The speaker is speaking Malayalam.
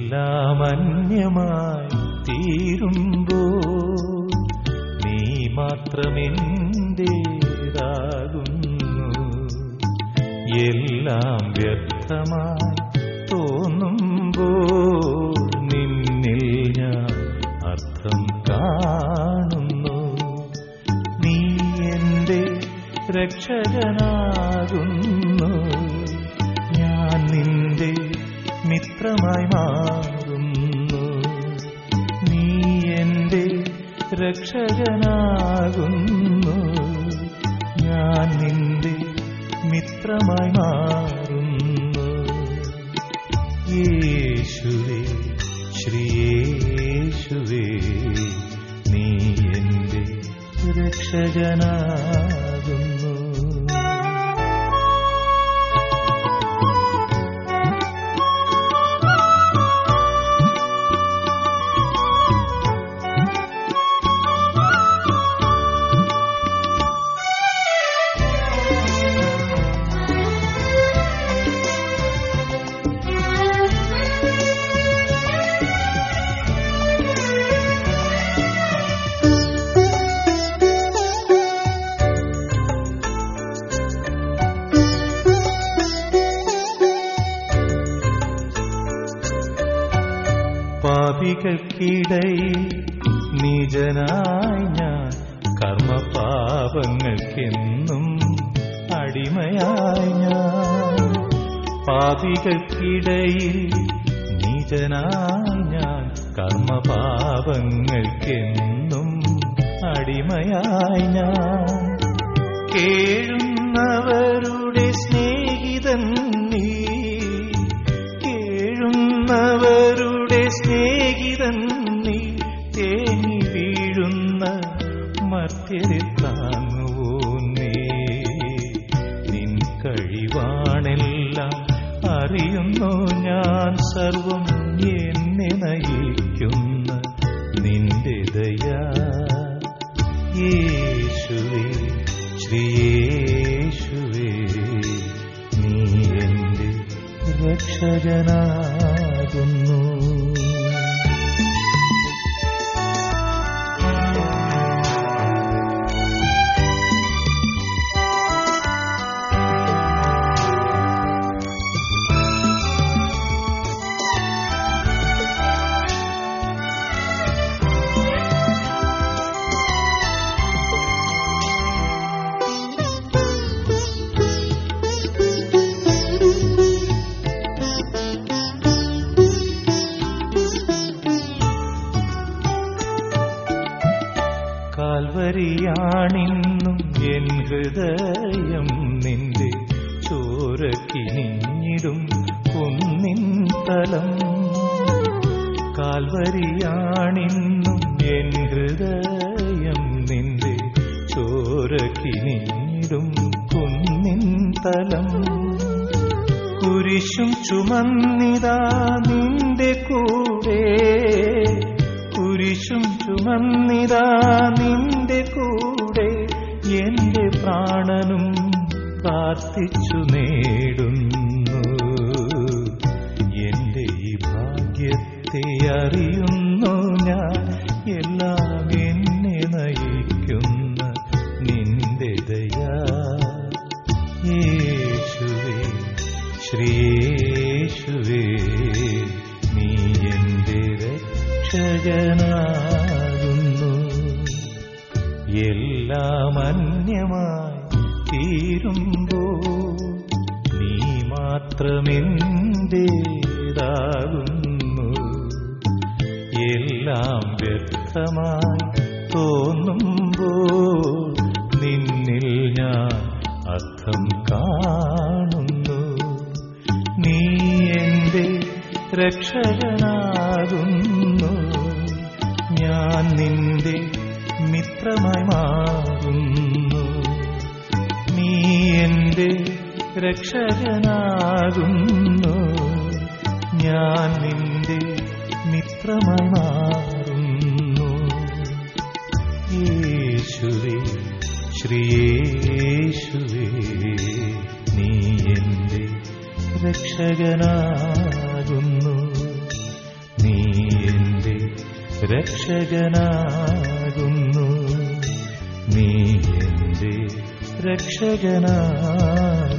എല്ലാം അന്യമായി തീരുമ്പോ നീ മാത്രമെന്തേതാകുന്നു എല്ലാം വ്യർത്ഥമായി തോന്നുമ്പോ നിന്നിൽ ഞാൻ അർത്ഥം കാണുന്നു നീ എന്റെ രക്ഷകനാകുന്നു ഞാൻ നിന്റെ മിത്രമായി മാറുന്നു നീ എന്റെ രക്ഷകനാകുന്നു ഞാൻ നിന്റെ മിത്രമായി മാറുന്നു യേശുവേ ശ്രീയേശുവേ നീ എന്റെ രക്ഷകനാകുന്നു പാപികൾക്കിടയിൽ നിജനായി ഞാൻ കർമ്മപാപങ്ങൾക്കെന്നും അടിമയായി ഞാൻ പാപികൾക്കിടയിൽ നിജനായി ഞാൻ കർമ്മപാപങ്ങൾക്കെന്നും അടിമയായി ഞാൻ കേഴുന്നവരുടെ സ്നേഹിതൻ നീ കേഴുന്നവരുടെ സ്നേഹിതൻ നീ തേങ്ങി വീഴുന്ന മർത്യരെ താങ്ങുവോ നീ നിൻ കഴിവാണെല്ലാം അറിയുന്നു ഞാൻ സർവം എന്നെ നയിക്കുന്ന നിന്റെ ദയാ യേശുവേ ശ്രീയേശുവേ നീ എന്റെ രക്ഷകനാകുന്നു കാൽവരിയാണിന്നും എൻ ഹൃദയം നിന്റെ ചോരക്കിനിഞ്ഞിടും കുന്നിൻ തലം കാൽവരിയാണിന്നും എൻ ഹൃദയം നിന്റെ ചോരക്കിനിഞ്ഞിടും കുന്നിൻ തലം കുരിശും ചുമന്നിതാ നിന്റെ കൂടെ കുരിശും ചുമന്നിതാ നിന്റെ കൂടെ എന്റെ പ്രാണനും പ്രാർത്ഥിച്ചു നേടുന്നു എന്റെ ഈ ഭാഗ്യത്തെ അറിയുന്നു ഞാൻ എല്ലാം എന്നെ നയിക്കുന്ന നിന്റെ ദയാ യേശുവേ ശ്രീയേശുവേ നീ എന്റെ രക്ഷകനാകുന്നു എല്ലാം അന്യമായി തീരുമ്പോ നീ മാത്രമെന്തേതാകുന്നു എല്ലാം വ്യക്തമായി തോന്നുമ്പോൾ നിന്നിൽ ഞാൻ അർത്ഥം കാണുന്നു നീ എന്റെ രക്ഷകനാകുന്നു ഞാൻ നിന്റെ മിത്രമായി മാറുന്നു നീ എന്റെ രക്ഷകനാകുന്നു ഞാൻ നിന്റെ മിത്രമായി മാറുന്നു യേശുവേ ശ്രീയേശുവേ നീ എന്റെ രക്ഷകനാകുന്നു രക്ഷകനാകുന്നു നീ എന്റെ രക്ഷകനാകുന്നു